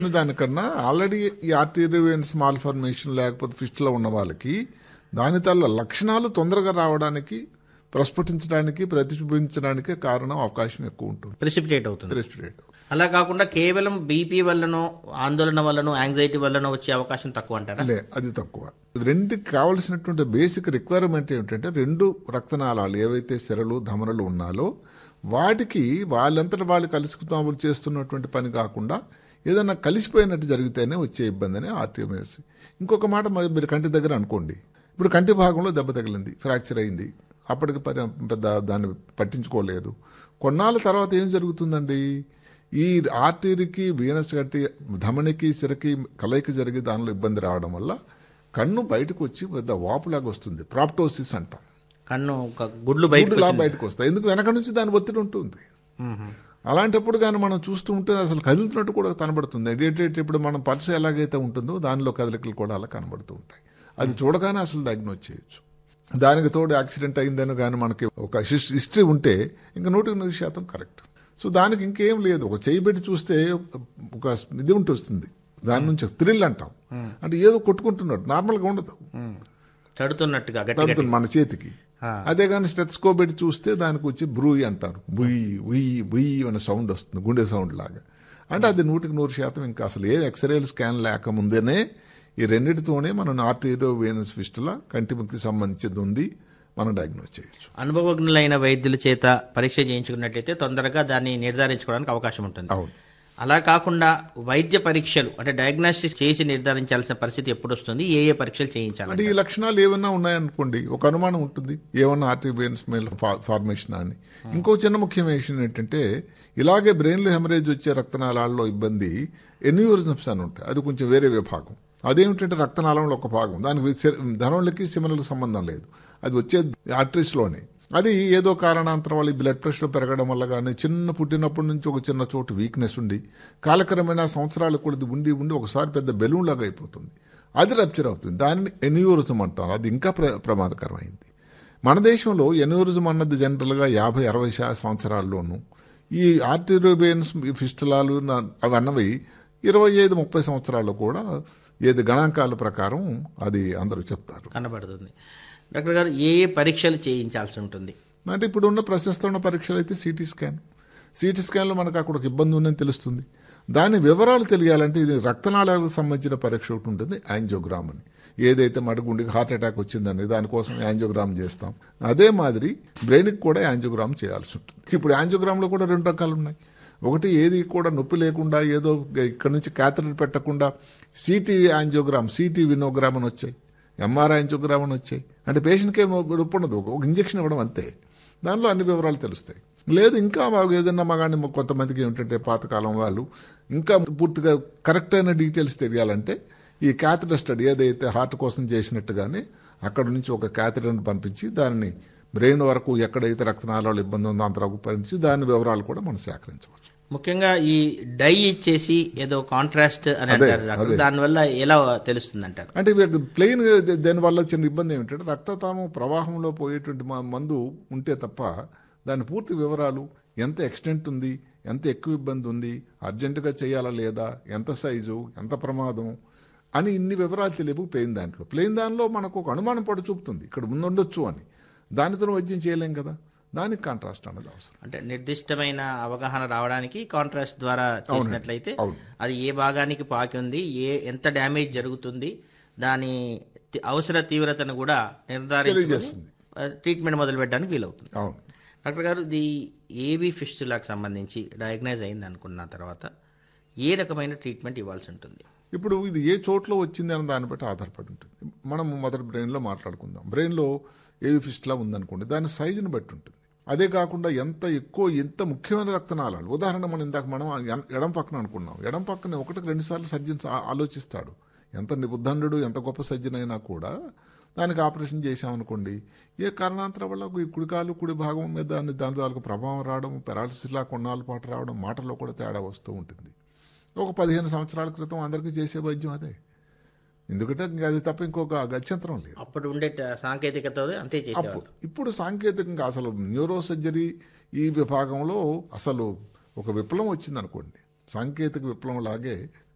దానికన్నా ఆల్రెడీ ఈ ఆర్టీరియన్ small formation లేకపోతే ఫిస్ట్లో ఉన్న వాళ్ళకి దాని తల్ల లక్షణాలు తొందరగా రావడానికి ప్రస్ఫుటించడానికి ప్రతిబింబించడానికి కారణం అవకాశం ఎక్కువ ఉంటుంది ప్రిసిపిటేట్ అవుతుంది రెస్పిరేట్ అలా కాకుండా కేవలం బీపీ వల్లనో ఆందోళన వల్లనో యాంగ్జైటీ వల్లనో వచ్చే అవకాశం తక్కువ అంటారా లే అది తక్కువ రెండుకి కావలసినటువంటి బేసిక్ రిక్వైర్మెంట్ ఏమిటంటే రెండు రక్తనాళాలు ఏవైతే సిరలు ధమరలు ఉన్నాలో వాటికి వాళ్ళంతట వాళ్ళు కలుసుకుతాము చేస్తున్నటువంటి పని కాకుండా ఏదైనా కలిసిపోయినట్టు జరిగితేనే వచ్చే ఇబ్బంది అని ఆర్టీఎంఎస్ ఇంకొక మాట మరి మీరు కంటి దగ్గర అనుకోండి ఇప్పుడు కంటి భాగంలో దెబ్బ తగిలింది ఫ్రాక్చర్ అయింది అప్పటికి పరి- పెద్ద దాన్ని పట్టించుకోలేదు కొన్నాళ్ళ తర్వాత ఏం జరుగుతుందండి ఈ ఆర్టీరీకి వీనస్ గట్టి ధమనికి సిరకి కలయిక జరిగి దానిలో ఇబ్బంది రావడం వల్ల కన్ను బయటకు వచ్చి పెద్ద వాపులాగా వస్తుంది ప్రాప్టోసిస్ అంటాం కన్ను ఒక గుడ్లు బయట గుడ్డులా బయటకు వస్తాయి ఎందుకు వెనక నుంచి దాని ఒత్తిడి ఉంటుంది అలాంటప్పుడు కానీ మనం చూస్తూ ఉంటే అసలు కదులుతున్నట్టు కూడా కనబడుతుంది ఎడిటేట్ ఇప్పుడు మనం పర్స్ ఎలాగైతే ఉంటుందో దానిలో కదలికలు కూడా అలా కనబడుతూ ఉంటాయి అది చూడగానే అసలు డయాగ్నోజ్ చేయొచ్చు దానికి తోడు యాక్సిడెంట్ అయిందని కానీ మనకి ఒక హిస్- హిస్టరీ ఉంటే ఇంకా నూటికి నూరు శాతం కరెక్ట్ సో దానికి ఇంకేం లేదు ఒక చేయి పెట్టి చూస్తే ఒక ఇది ఉంటుంది దాని నుంచి థ్రిల్ అంటాం అంటే ఏదో కొట్టుకుంటున్నట్టు నార్మల్గా ఉండదు తడుతున్నట్టుగా గట్టి గట్టి తడుతుంది మన చేతికి ఆ. అదే కానీ స్టెత్స్కోప్ పెట్టి చూస్తే దానికి వచ్చి బ్రూయి అంటారు బుయ్యి ఉయ్యి బుయ్యి అనే సౌండ్ వస్తుంది గుండె సౌండ్ లాగా అంటే అది నూటికి నూరు శాతం ఇంకా అసలు ఏ ఎక్స్రేలు స్కాన్ లేకముందేనే ఈ రెండిటితోనే మనం ఆర్టీరియో వేనస్ ఫిస్టుల కంటిముక్తి సంబంధించింది ఉంది మనం డయాగ్నోస్ చేయొచ్చు అనుభవజ్ఞులైన వైద్యుల చేత పరీక్ష చేయించుకున్నట్లయితే తొందరగా దాన్ని నిర్ధారించుకోవడానికి అవకాశం ఉంటుంది అవును అలా కాకుండా వైద్య పరీక్షలు అంటే డయాగ్నోస్టిక్ చేసి నిర్ధారించాల్సిన పరిస్థితి ఎప్పుడు వస్తుంది ఏ ఏ పరీక్షలు చేయించాలి అంటే ఈ లక్షణాలు ఏమన్నా ఉన్నాయనుకోండి ఒక అనుమానం ఉంటుంది ఏమన్నా ఆర్టీబియన్స్ మేల్ ఫార్మేషన్ అని ఇంకో చిన్న ముఖ్యమైన విషయం ఏంటంటే ఇలాగే బ్రెయిన్లో హెమరేజ్ వచ్చే రక్తనాళాల్లో ఇబ్బంది ఎన్యూరిజమ్స్ అని ఉంటాయి అది కొంచెం వేరే విభాగం అదేమిటంటే రక్తనాళంలో ఒక భాగం దానికి సి- ధనంలకి సిమలకు సంబంధం లేదు అది వచ్చే ఆర్టరీస్లోనే అది ఏదో కారణాంతరం వల్ల ఈ బ్లడ్ ప్రెషర్ పెరగడం వల్ల కానీ చిన్న పుట్టినప్పటి నుంచి ఒక చిన్న చోటు వీక్నెస్ ఉండి కాలక్రమేణా సంవత్సరాలు కూడా ఇది ఉండి ఉండి ఒకసారి పెద్ద బెలూన్ లాగా అయిపోతుంది అది రప్చర్ అవుతుంది దానిని ఎన్యూరిజం అంటాం అది ఇంకా ప్ర ప్రమాదకరమైంది మన దేశంలో ఎన్యూరిజం అన్నది జనరల్గా యాభై అరవై శా సంవత్సరాల్లోనూ ఈ ఆర్టిరోబియన్స్ ఫిస్టులాలు నా- అవి అన్నవి ఇరవై ఐదు ముప్పై సంవత్సరాల్లో కూడా ఏది గణాంకాల ప్రకారం అది అందరూ చెప్తారు కనబడుతుంది డాక్టర్ గారు ఏ ఏ పరీక్షలు చేయించాల్సి ఉంటుంది అంటే ఇప్పుడు ఉన్న ప్రశస్త ఉన్న పరీక్షలు అయితే సిటీ స్కాన్ సిటీ స్కాన్లో మనకు అక్కడ ఒక ఇబ్బంది ఉందని తెలుస్తుంది దాని వివరాలు తెలియాలంటే ఇది రక్తనాళాలకు సంబంధించిన పరీక్ష ఒకటి ఉంటుంది యాంజియోగ్రామ్ అని ఏదైతే మడుగుండికి హార్ట్ అటాక్ వచ్చిందని దానికోసం యాంజియోగ్రామ్ చేస్తాం అదే మాదిరి బ్రెయిన్కి కూడా యాంజియోగ్రామ్ చేయాల్సి ఉంటుంది ఇప్పుడు యాంజియోగ్రామ్లో కూడా రెండు రకాలు ఉన్నాయి ఒకటి ఏది కూడా నొప్పి లేకుండా ఏదో ఇక్కడ నుంచి క్యాథరెట్ పెట్టకుండా సిటీ యాంజియోగ్రామ్ సిటీ వినోగ్రామ్ అని వచ్చాయి ఎంఆర్ఐ యాంజియోగ్రామ్ అని వచ్చాయి అంటే పేషెంట్కి ఏం నొప్పి ఉండదు ఒక ఒక ఇంజక్షన్ ఇవ్వడం అంతే దానిలో అన్ని వివరాలు తెలుస్తాయి లేదు ఇంకా మాకు ఏదన్నా మగాని కొంతమందికి ఏమిటంటే పాతకాలం వాళ్ళు ఇంకా పూర్తిగా కరెక్ట్ అయిన డీటెయిల్స్ తెలియాలంటే ఈ క్యాథెటర్ స్టడీ ఏదైతే హార్ట్ కోసం చేసినట్టుగానే అక్కడ నుంచి ఒక క్యాథెటర్ని పంపించి దానిని బ్రెయిన్ వరకు ఎక్కడైతే రక్తనాళాలు ఇబ్బంది ఉందో అంతవరకు పంపించి దాని వివరాలు కూడా మనం సేకరించవచ్చు ముఖ్యంగా ఈ డై ఇచ్చేసి ఏదో కాంట్రాస్ట్ అని అదే, అంటారు డాక్టర్ అదే. దానివల్ల ఎలా తెలుస్తుంది అంటారు అంటే ప్లెయిన్ దానివల్ల చిన్న ఇబ్బంది ఏమిటంటే రక్తతాము ప్రవాహంలో పోయేటువంటి మ- మందు ఉంటే తప్ప దాని పూర్తి వివరాలు ఎంత ఎక్స్టెంట్ ఉంది ఎంత ఎక్కువ ఇబ్బంది ఉంది అర్జెంటుగా చేయాలా లేదా ఎంత సైజు ఎంత ప్రమాదం అని ఇన్ని వివరాలు తెలియవు ప్లెయిన్ దాంట్లో ప్లెయిన్ దానిలో మనకు ఒక అనుమానం పడి చూపుతుంది ఇక్కడ ముందుండొచ్చు అని దానితో వైద్యం చేయలేం కదా దానికి కాంట్రాస్ట్ అన్నది అవసరం అంటే నిర్దిష్టమైన అవగాహన రావడానికి కాంట్రాస్ట్ ద్వారా చేసినట్లయితే అవును. అది ఏ భాగానికి పాకి ఉంది ఏ ఎంత డ్యామేజ్ జరుగుతుంది దాని తి- అవసర తీవ్రతను కూడా నిర్ధారించి తెలియజేస్తుంది. ట్రీట్మెంట్ మొదలు పెట్టడానికి వీలవుతుంది అవును డాక్టర్ గారు ఇది ఏబీ ఫిస్టులాకి సంబంధించి డయాగ్నైజ్ అయింది అనుకున్న తర్వాత ఏ రకమైన ట్రీట్మెంట్ ఇవ్వాల్సి ఉంటుంది ఇప్పుడు ఇది ఏ చోట్ల వచ్చింది అన్న దాన్ని బట్టి ఆధారపడి ఉంటుంది మనం మొదటి బ్రెయిన్లో మాట్లాడుకుందాం బ్రెయిన్లో ఏవి ఫిస్ట్లా ఉందనుకోండి దాని సైజుని బట్టి ఉంటుంది అదే కాకుండా ఎంత ఎక్కువ ఎంత ముఖ్యమైన రక్తనాళాలు ఉదాహరణ మనం ఇందాక మనం ఎం- ఎడం పక్కన అనుకున్నాం ఎడం పక్కన ఒకటికి రెండు సార్లు సర్జన్ ఆ- ఆలోచిస్తాడు ఎంత నిబుద్ధండు ఎంత గొప్ప సర్జన్ అయినా కూడా దానికి ఆపరేషన్ చేశామనుకోండి ఏ కారణాంతరం వల్ల ఈ కుడికాలు కుడి భాగం మీద దాని దాని తాలూకు ప్రభావం రావడం పెరాలసిస్లా కొన్నాళ్ళ పాటు రావడం మాటల్లో కూడా తేడా వస్తూ ఉంటుంది ఒక పదిహేను సంవత్సరాల క్రితం అందరికీ చేసే వైద్యం అదే ఎందుకంటే ఇంకా అది తప్ప ఇంకొక గత్యంతరం లేదు అప్పుడు ఉండే ట- సాంకేతికత అంతే చేసేవాళ్ళు అప్పుడు ఇప్పుడు సాంకేతికంగా అసలు న్యూరో సర్జరీ ఈ విభాగంలో అసలు ఒక విప్లవం వచ్చింది అనుకోండి సాంకేతిక విప్లవం లాగే